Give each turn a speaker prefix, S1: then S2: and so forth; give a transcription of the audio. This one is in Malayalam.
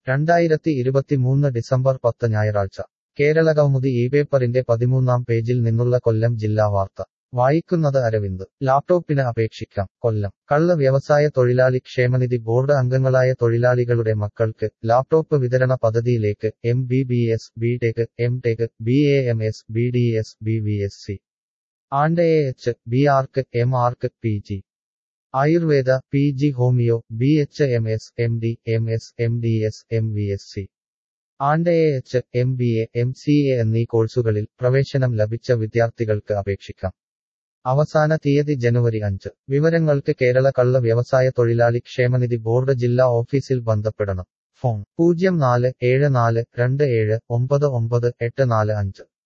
S1: രണ്ടായിരത്തി ഇരുപത്തിമൂന്ന് ഡിസംബർ പത്ത് ഞായറാഴ്ച കേരളകൗമുദി ഈ പേപ്പറിന്റെ പതിമൂന്നാം പേജിൽ നിന്നുള്ള കൊല്ലം ജില്ലാ വാർത്ത വായിക്കുന്നത് അരവിന്ദ് ലാപ്ടോപ്പിന് അപേക്ഷിക്കാം കൊല്ലം കള്ള വ്യവസായ തൊഴിലാളി ക്ഷേമനിധി ബോർഡ് അംഗങ്ങളായ തൊഴിലാളികളുടെ മക്കൾക്ക് ലാപ്ടോപ്പ് വിതരണ പദ്ധതിയിലേക്ക് M B B S B tech M tech B A M S B D S B V S C and A H B arch M arch P G Ayurveda P G homeo B H M S M D M S M D S M V S C and A H M B A M C A എന്നീ കോഴ്സുകളിൽ പ്രവേശനം ലഭിച്ച വിദ്യാർത്ഥികൾക്ക് അപേക്ഷിക്കാം അവസാന തീയതി ജനുവരി അഞ്ച് വിവരങ്ങൾക്ക് കേരള കള്ള വ്യവസായ തൊഴിലാളി ക്ഷേമനിധി ബോർഡ് ജില്ലാ ഓഫീസിൽ ബന്ധപ്പെടണം ഫോൺ പൂജ്യം നാല് ഏഴ് നാല് രണ്ട് ഏഴ് ഒമ്പത് ഒമ്പത് എട്ട് നാല് അഞ്ച്